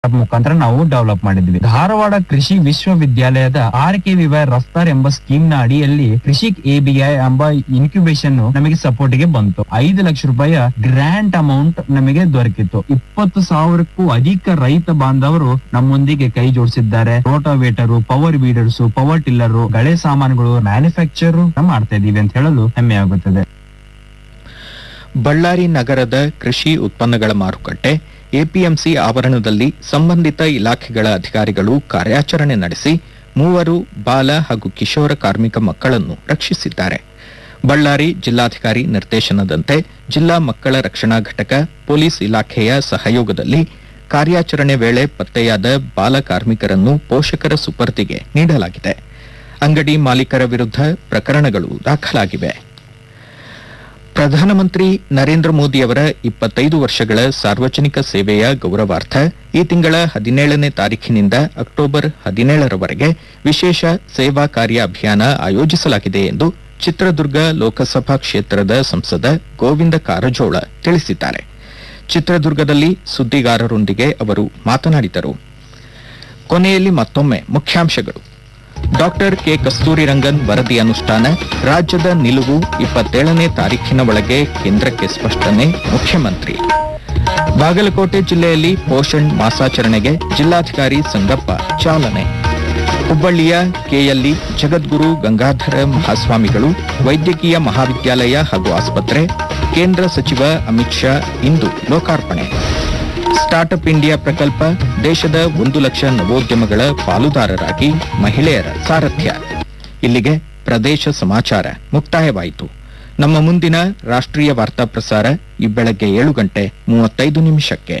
ಮುಖಾಂತರ ನಾವು ಡೆವಲಪ್ ಮಾಡಿದ್ವಿ ಧಾರವಾಡ ಕೃಷಿ ವಿಶ್ವವಿದ್ಯಾಲಯದ ಆರ್ ಕೆ ವಿವೈ ರಫ್ತಾರ್ ಎಂಬ ಸ್ಕೀಮ್ ನ ಅಡಿಯಲ್ಲಿ ಕೃಷಿಕ್ ಎಬಿಐ ಎಂಬ ಇನ್ಕ್ಯುಬೇಷನ್ ನಮಗೆ ಸಪೋರ್ಟ್ ಗೆ ಬಂತು ಐದು ಲಕ್ಷ ರೂಪಾಯಿ ಗ್ರಾಂಟ್ ಅಮೌಂಟ್ ನಮಗೆ ದೊರಕಿತ್ತು ಇಪ್ಪತ್ತು ಸಾವಿರಕ್ಕೂ ಅಧಿಕ ರೈತ ಬಾಂಧವರು ನಮ್ಮೊಂದಿಗೆ ಕೈ ಜೋಡಿಸಿದ್ದಾರೆ ರೋಟಾವೇಟರ್ ಪವರ್ ಬೀಡರ್ಸ್ ಪವರ್ ಟಿಲ್ಲರ್ ಗಳೆ ಸಾಮಾನುಗಳು ಮ್ಯಾನುಫ್ಯಾಕ್ಚರ್ ಮಾಡ್ತಾ ಇದೀವಿ ಅಂತ ಹೇಳಲು ಹೆಮ್ಮೆ ಆಗುತ್ತದೆ ಬಳ್ಳಾರಿ ನಗರದ ಕೃಷಿ ಉತ್ಪನ್ನಗಳ ಮಾರುಕಟ್ಟೆ ಎಪಿಎಂಸಿ ಆವರಣದಲ್ಲಿ ಸಂಬಂಧಿತ ಇಲಾಖೆಗಳ ಅಧಿಕಾರಿಗಳು ಕಾರ್ಯಾಚರಣೆ ನಡೆಸಿ ಮೂವರು ಬಾಲ ಹಾಗೂ ಕಿಶೋರ ಕಾರ್ಮಿಕ ಮಕ್ಕಳನ್ನು ರಕ್ಷಿಸಿದ್ದಾರೆ ಬಳ್ಳಾರಿ ಜಿಲ್ಲಾಧಿಕಾರಿ ನಿರ್ದೇಶನದಂತೆ ಜಿಲ್ಲಾ ಮಕ್ಕಳ ರಕ್ಷಣಾ ಘಟಕ ಪೊಲೀಸ್ ಇಲಾಖೆಯ ಸಹಯೋಗದಲ್ಲಿ ಕಾರ್ಯಾಚರಣೆ ವೇಳೆ ಪತ್ತೆಯಾದ ಬಾಲ ಕಾರ್ಮಿಕರನ್ನು ಪೋಷಕರ ಸುಪರ್ದಿಗೆ ನೀಡಲಾಗಿದೆ ಅಂಗಡಿ ಮಾಲೀಕರ ವಿರುದ್ಧ ಪ್ರಕರಣಗಳು ದಾಖಲಾಗಿವೆ ಪ್ರಧಾನಮಂತ್ರಿ ನರೇಂದ್ರ ಮೋದಿಯವರ ಇಪ್ಪತ್ತೈದು ವರ್ಷಗಳ ಸಾರ್ವಜನಿಕ ಸೇವೆಯ ಗೌರವಾರ್ಥ ಈ ತಿಂಗಳ ಹದಿನೇಳನೇ ತಾರೀಖಿನಿಂದ ಅಕ್ಟೋಬರ್ ಹದಿನೇಳರವರೆಗೆ ವಿಶೇಷ ಸೇವಾ ಕಾರ್ಯ ಅಭಿಯಾನ ಆಯೋಜಿಸಲಾಗಿದೆ ಎಂದು ಚಿತ್ರದುರ್ಗ ಲೋಕಸಭಾ ಕ್ಷೇತ್ರದ ಸಂಸದ ಗೋವಿಂದ ಕಾರಜೋಳ ತಿಳಿಸಿದ್ದಾರೆ ಚಿತ್ರದುರ್ಗದಲ್ಲಿ ಸುದ್ದಿಗಾರರೊಂದಿಗೆ ಅವರು ಮಾತನಾಡಿದರು ಕೊನೆಯಲ್ಲಿ ಮತ್ತೊಮ್ಮೆ ಮುಖ್ಯಾಂಶಗಳು ಡಾಕ್ಟರ್ ಕೆ ಕಸ್ತೂರಿ ರಂಗನ್ ವರದಿ ಅನುಷ್ಠಾನ ರಾಜ್ಯದ ನಿಲುವು ಇಪ್ಪತ್ತೇಳನೇ ತಾರೀಖಿನ ಒಳಗೆ ಕೇಂದ್ರಕ್ಕೆ ಸ್ಪಷ್ಟನೆ ಮುಖ್ಯಮಂತ್ರಿ ಬಾಗಲಕೋಟೆ ಜಿಲ್ಲೆಯಲ್ಲಿ ಪೋಷಣ್ ಮಾಸಾಚರಣೆಗೆ ಜಿಲ್ಲಾಧಿಕಾರಿ ಸಂಗಪ್ಪ ಚಾಲನೆ ಹುಬ್ಬಳ್ಳಿಯ ಕೆಯಲ್ಲಿ ಜಗದ್ಗುರು ಗಂಗಾಧರ ಮಹಾಸ್ವಾಮಿಗಳು ವೈದ್ಯಕೀಯ ಮಹಾವಿದ್ಯಾಲಯ ಹಾಗೂ ಆಸ್ಪತ್ರೆ ಕೇಂದ್ರ ಸಚಿವ ಅಮಿತ್ ಶಾ ಇಂದು ಲೋಕಾರ್ಪಣೆ ಸ್ಟಾರ್ಟ್ಅಪ್ ಇಂಡಿಯಾ ಪ್ರಕಲ್ಪ ದೇಶದ ಒಂದು ಲಕ್ಷ ನವೋದ್ಯಮಗಳ ಪಾಲುದಾರರಾಗಿ ಮಹಿಳೆಯರ ಸಾರಥ್ಯ ಇಲ್ಲಿಗೆ ಪ್ರದೇಶ ಸಮಾಚಾರ ಮುಕ್ತಾಯವಾಯಿತು ನಮ್ಮ ಮುಂದಿನ ರಾಷ್ಟ್ರೀಯ ವಾರ್ತಾ ಪ್ರಸಾರ ಈ ಬೆಳಗ್ಗೆ ಏಳು ಗಂಟೆ ಮೂವತ್ತೈದು ನಿಮಿಷಕ್ಕೆ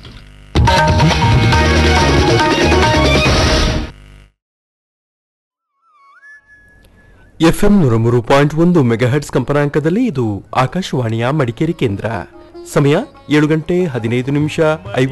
ಎಫ್ಎಂ ನೂರ ಮೂರು ಪಾಯಿಂಟ್ ಒಂದು ಮೆಗಾಹೆಟ್ಸ್ ಕಂಪನಾಂಕದಲ್ಲಿ ಇದು ಆಕಾಶವಾಣಿಯ ಮಡಿಕೇರಿ ಕೇಂದ್ರ ಸಮಯ ಏಳು ಗಂಟೆ ಹದಿನೈದು ನಿಮಿಷ